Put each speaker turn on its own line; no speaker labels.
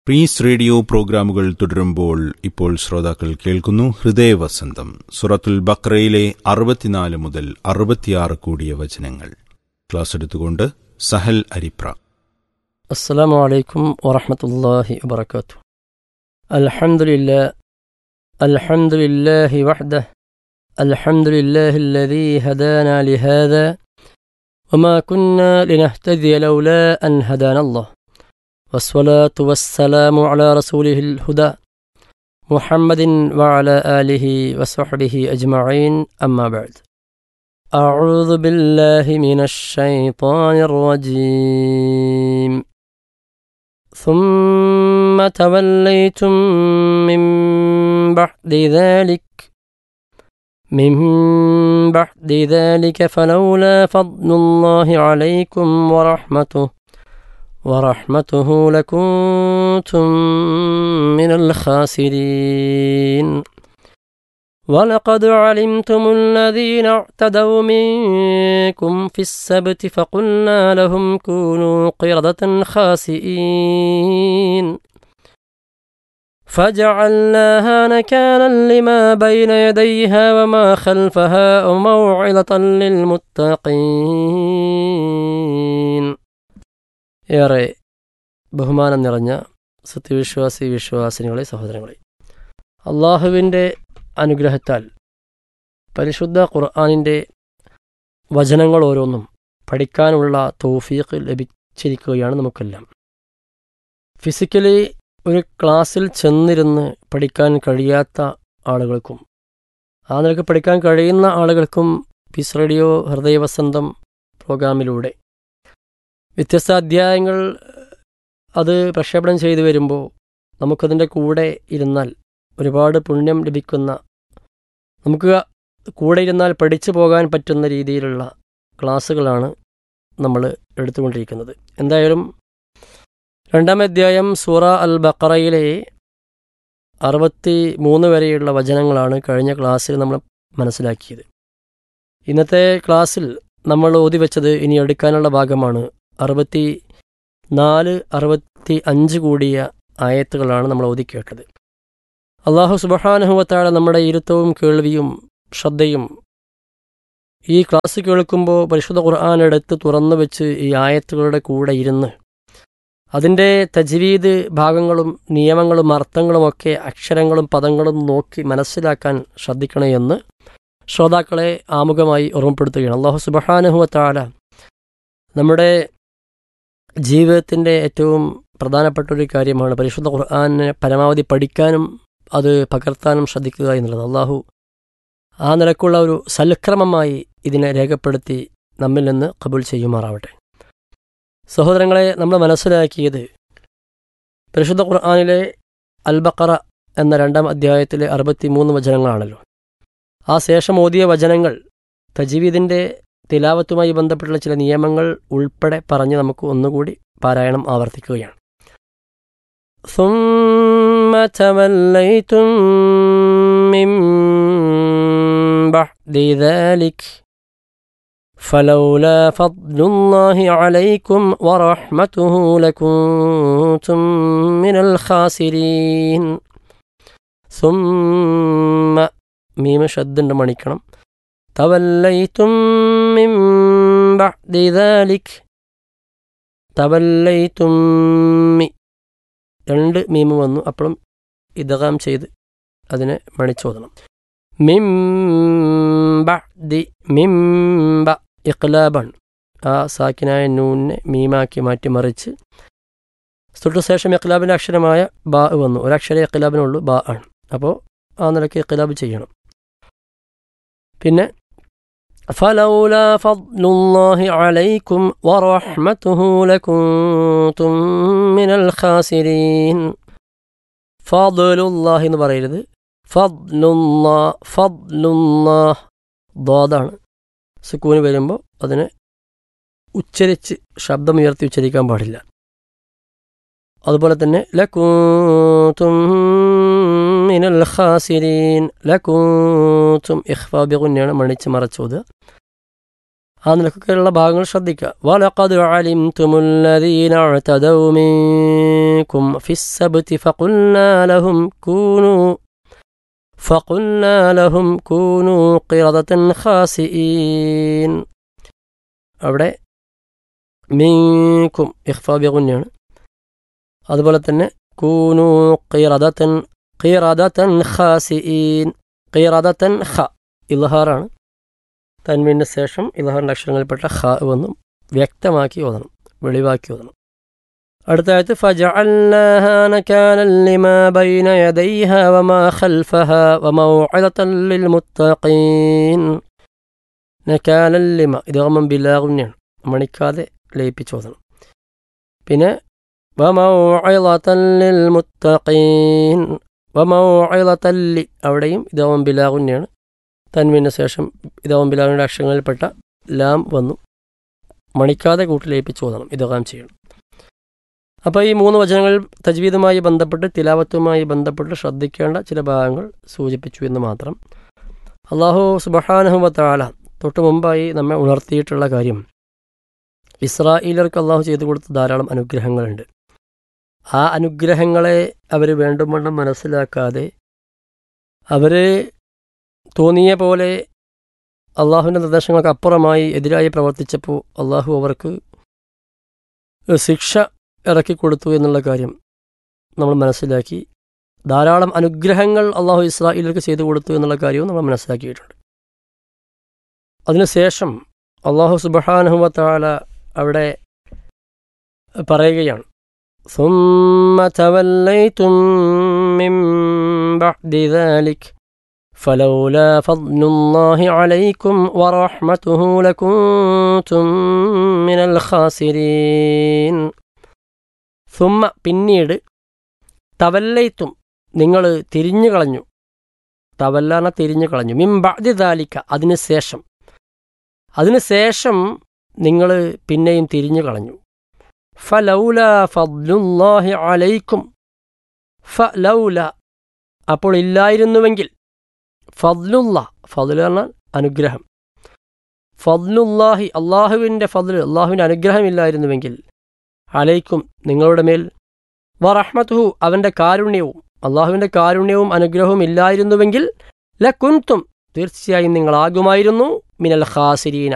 piece radio പ്രോഗ്രാമുകൾ തുടരുമ്പോൾ ഇപ്പോൾ ശ്രോതാക്കൾ കേൾക്കുന്നു ഹൃദയവസന്തം സുറത്തുൽ ബക്രയിലെ അറുപത്തിനാല് മുതൽ അറുപത്തിയാറ് കൂടിയ വചനങ്ങൾ ക്ലാസ് എടുത്തുകൊണ്ട് സഹൽ അരിപ്ര
السلام عليكم ورحمة الله وبركاته الحمد لله الحمد لله وحده الحمد لله الذي هدانا لهذا وما كنا لنهتدي لولا أن هدانا الله والصلاة والسلام على رسوله الهدى محمد وعلى آله وصحبه أجمعين أما بعد أعوذ بالله من الشيطان الرجيم ثم توليتم من بعد ذلك من بعد ذلك فلولا فضل الله عليكم ورحمته ورحمته لكنتم من الخاسرين ولقد علمتم الذين اعتدوا منكم في السبت فقلنا لهم كونوا قردة خاسئين فجعلناها نكالا لما بين يديها وما خلفها وموعظة للمتقين ഏറെ ബഹുമാനം നിറഞ്ഞ സത്യവിശ്വാസി വിശ്വാസിനികളെ സഹോദരങ്ങളെ അള്ളാഹുവിൻ്റെ അനുഗ്രഹത്താൽ പരിശുദ്ധ ഖുർആാനിൻ്റെ വചനങ്ങൾ ഓരോന്നും പഠിക്കാനുള്ള തൗഫീഖ് ലഭിച്ചിരിക്കുകയാണ് നമുക്കെല്ലാം ഫിസിക്കലി ഒരു ക്ലാസ്സിൽ ചെന്നിരുന്ന് പഠിക്കാൻ കഴിയാത്ത ആളുകൾക്കും ആ നിലക്ക് പഠിക്കാൻ കഴിയുന്ന ആളുകൾക്കും പീസ് റേഡിയോ ഹൃദയവസന്തം പ്രോഗ്രാമിലൂടെ വ്യത്യസ്ത അധ്യായങ്ങൾ അത് പ്രക്ഷേപണം ചെയ്തു വരുമ്പോൾ നമുക്കതിൻ്റെ കൂടെ ഇരുന്നാൽ ഒരുപാട് പുണ്യം ലഭിക്കുന്ന നമുക്ക് കൂടെ ഇരുന്നാൽ പഠിച്ചു പോകാൻ പറ്റുന്ന രീതിയിലുള്ള ക്ലാസ്സുകളാണ് നമ്മൾ എടുത്തുകൊണ്ടിരിക്കുന്നത് എന്തായാലും രണ്ടാം അധ്യായം സൂറ അൽ ബക്കറയിലെ അറുപത്തി മൂന്ന് വരെയുള്ള വചനങ്ങളാണ് കഴിഞ്ഞ ക്ലാസ്സിൽ നമ്മൾ മനസ്സിലാക്കിയത് ഇന്നത്തെ ക്ലാസ്സിൽ നമ്മൾ ഓതി വെച്ചത് ഇനി എടുക്കാനുള്ള ഭാഗമാണ് അറുപത്തി നാല് അറുപത്തി അഞ്ച് കൂടിയ ആയത്തുകളാണ് നമ്മൾ ഓതി കേട്ടത് അള്ളാഹു സുബഹാനുഹുവത്താഴ നമ്മുടെ ഇരുത്തവും കേൾവിയും ശ്രദ്ധയും ഈ ക്ലാസ് കേൾക്കുമ്പോൾ പരിശുദ്ധ ഖുർആൻ എടുത്ത് തുറന്നു വെച്ച് ഈ ആയത്തുകളുടെ കൂടെ ഇരുന്ന് അതിൻ്റെ തജ്വീദ് ഭാഗങ്ങളും നിയമങ്ങളും അർത്ഥങ്ങളുമൊക്കെ അക്ഷരങ്ങളും പദങ്ങളും നോക്കി മനസ്സിലാക്കാൻ ശ്രദ്ധിക്കണേ എന്ന് ശ്രോതാക്കളെ ആമുഖമായി ഓർമ്മപ്പെടുത്തുകയാണ് അള്ളാഹു സുബഹാനുഹുവത്താല നമ്മുടെ ജീവിതത്തിൻ്റെ ഏറ്റവും പ്രധാനപ്പെട്ട ഒരു കാര്യമാണ് പരിശുദ്ധ ഖുർആാനെ പരമാവധി പഠിക്കാനും അത് പകർത്താനും ശ്രദ്ധിക്കുക എന്നുള്ളത് അള്ളാഹു ആ നിലക്കുള്ള ഒരു സൽക്രമമായി ഇതിനെ രേഖപ്പെടുത്തി നമ്മിൽ നിന്ന് കബൂൽ ചെയ്യുമാറാവട്ടെ സഹോദരങ്ങളെ നമ്മൾ മനസ്സിലാക്കിയത് പരിശുദ്ധ ഖുർആാനിലെ അൽബക്കറ എന്ന രണ്ടാം അധ്യായത്തിലെ അറുപത്തി മൂന്ന് വചനങ്ങളാണല്ലോ ആ ശേഷം ഓതിയ വചനങ്ങൾ തജീവിദിൻ്റെ തിലാവത്തുമായി ബന്ധപ്പെട്ടുള്ള ചില നിയമങ്ങൾ ഉൾപ്പെടെ പറഞ്ഞ് നമുക്ക് ഒന്നുകൂടി പാരായണം ആവർത്തിക്കുകയാണ് ثم توليتم من بعد ذلك فلولا فضل الله عليكم ورحمته لكنتم من الخاسرين ثم മീമ ഷദ്ദുണ്ട് മണിക്കണം തവല്ലൈത്തും മിൻ ബഅദി ദാലിക് തവല്ലൈത്തും മി രണ്ട് മീമ് വന്നു അപ്പോഴും ഇദഗാം ചെയ്ത് അതിനെ മണിച്ചോദണം മിംബി മിംബ ഇഖ്ലാബാണ് ആ സാക്കിനായ നൂനെ മീമാക്കി മാറ്റി മറിച്ച് തൊട്ട് ശേഷം ഇഖ്ലാബിൻ്റെ അക്ഷരമായ ബാ വന്നു ഒരക്ഷരം ഇഖ്ലാബിനുള്ളൂ ബാ ആണ് അപ്പോൾ ആ നിലയ്ക്ക് ഇഖ്ലാബ് ചെയ്യണം പിന്നെ فلولا فضل الله عليكم ورحمته لكنتم من الخاسرين فضل الله എന്ന് പറയരുത് ഫദ്ലുല്ലാ ഫദ്ലുല്ലാ ദ്വാദാണ് സുക്കൂന് വരുമ്പോൾ അതിനെ ഉച്ചരിച്ച് ശബ്ദമുയർത്തി ഉച്ചരിക്കാൻ പാടില്ല അതുപോലെ തന്നെ ലക്കൂത്തും മിനൽ ഖാസിരീൻ ലക്കൂത്തും ഇഖ്ഫാബിഗുന്നെയാണ് മണിച്ച് മറച്ചോത് ആ നിലക്കൊക്കെയുള്ള ഭാഗങ്ങൾ ശ്രദ്ധിക്കുക വലഖദ് അലിംതുമുല്ലദീന അഅ്തദൗ മിൻകും منكم في السبت فقلنا لهم كونوا فقلنا لهم كونوا قردة خاسئين അവിടെ മീക്കും ഇഖ്ഫാബി കുഞ്ഞാണ് അതുപോലെ തന്നെ കൂനു ഖീറദത്തൻ ഖീറദത്തൻ ഖാസിഈൻ ഖീറദത്തൻ ഖ ഇൽഹാറാണ് തൻവീന് ശേഷം ഇൽഹാറിൻ്റെ അക്ഷരങ്ങളിൽപ്പെട്ട ഖ വന്നും വ്യക്തമാക്കി ഓതണം വെളിവാക്കി ഓതണം അടുത്ത ആയത്ത് فجعلناها نكالا لما بين يديها وما خلفها وموعظة للمتقين നക്കാലൻ ലിമ ഇത് ഓമം ബിലാകുന്നെയാണ് മണിക്കാതെ ലയിപ്പിച്ചോതണം പിന്നെ വമൗഇളതല്ലിൽ മുത്തഖീൻ വമൗഇളതല്ലി അവിടെയും ഇതാവം ബിലാകുന്നെയാണ് തൻവിന് ശേഷം ഇതാവം ബിലാഗുൻ്റെ അക്ഷരങ്ങളിൽപ്പെട്ട ലാം വന്നു മണിക്കാതെ കൂട്ടി ലയിപ്പിച്ച് ഓതണം ഇതകാം ചെയ്യണം അപ്പോൾ ഈ മൂന്ന് വചനങ്ങൾ തജ്വീദുമായി ബന്ധപ്പെട്ട് തിലാവത്തുമായി ബന്ധപ്പെട്ട് ശ്രദ്ധിക്കേണ്ട ചില ഭാഗങ്ങൾ സൂചിപ്പിച്ചു എന്ന് മാത്രം അള്ളാഹു സുബഹാനഹുമത്താല തൊട്ട് മുമ്പായി നമ്മെ ഉണർത്തിയിട്ടുള്ള കാര്യം ഇസ്രായേലർക്ക് അള്ളാഹു ചെയ്തു കൊടുത്ത ധാരാളം അനുഗ്രഹങ്ങളുണ്ട് ആ അനുഗ്രഹങ്ങളെ അവർ വേണ്ടുവണ്ണം മനസ്സിലാക്കാതെ അവർ തോന്നിയ പോലെ അള്ളാഹുവിൻ്റെ നിർദ്ദേശങ്ങൾക്ക് അപ്പുറമായി എതിരായി പ്രവർത്തിച്ചപ്പോൾ അള്ളാഹു അവർക്ക് ശിക്ഷ ഇറക്കിക്കൊടുത്തു എന്നുള്ള കാര്യം നമ്മൾ മനസ്സിലാക്കി ധാരാളം അനുഗ്രഹങ്ങൾ അള്ളാഹു ഇസ്രായേലർക്ക് ചെയ്തു കൊടുത്തു എന്നുള്ള കാര്യവും നമ്മൾ മനസ്സിലാക്കിയിട്ടുണ്ട് അതിനുശേഷം അള്ളാഹു സുബഹാനുഹുവത്താല അവിടെ പറയുകയാണ് ثم توليتم من بعد ذلك فلولا فضل الله عليكم ورحمته لكنتم من الخاسرين ثم പിന്നീട് തവല്ലൈത്തും നിങ്ങൾ തിരിഞ്ഞു കളഞ്ഞു തവല്ലാന തിരിഞ്ഞു കളഞ്ഞു മിംബാദി ദാലിക്ക അതിനുശേഷം അതിനുശേഷം നിങ്ങൾ പിന്നെയും തിരിഞ്ഞു കളഞ്ഞു ഫലൗല ഫദ്ലുല്ലാഹി അലൈക്കും ഫലൗല അപ്പോൾ ഇല്ലായിരുന്നുവെങ്കിൽ ഫദ്ലുള്ള ഫദ്ലു പറഞ്ഞാൽ അനുഗ്രഹം ഫദ്ലുല്ലാഹി അള്ളാഹുവിൻ്റെ ഫദ്ല് അള്ളാഹുവിൻ്റെ അനുഗ്രഹം ഇല്ലായിരുന്നുവെങ്കിൽ അലൈക്കും നിങ്ങളുടെ മേൽ വറഹ്മത്തുഹു അവൻ്റെ കാരുണ്യവും അള്ളാഹുവിൻ്റെ കാരുണ്യവും അനുഗ്രഹവും ഇല്ലായിരുന്നുവെങ്കിൽ ലക്കുൻതും തീർച്ചയായും നിങ്ങളാകുമായിരുന്നു മിനൽ ഖാസിരീന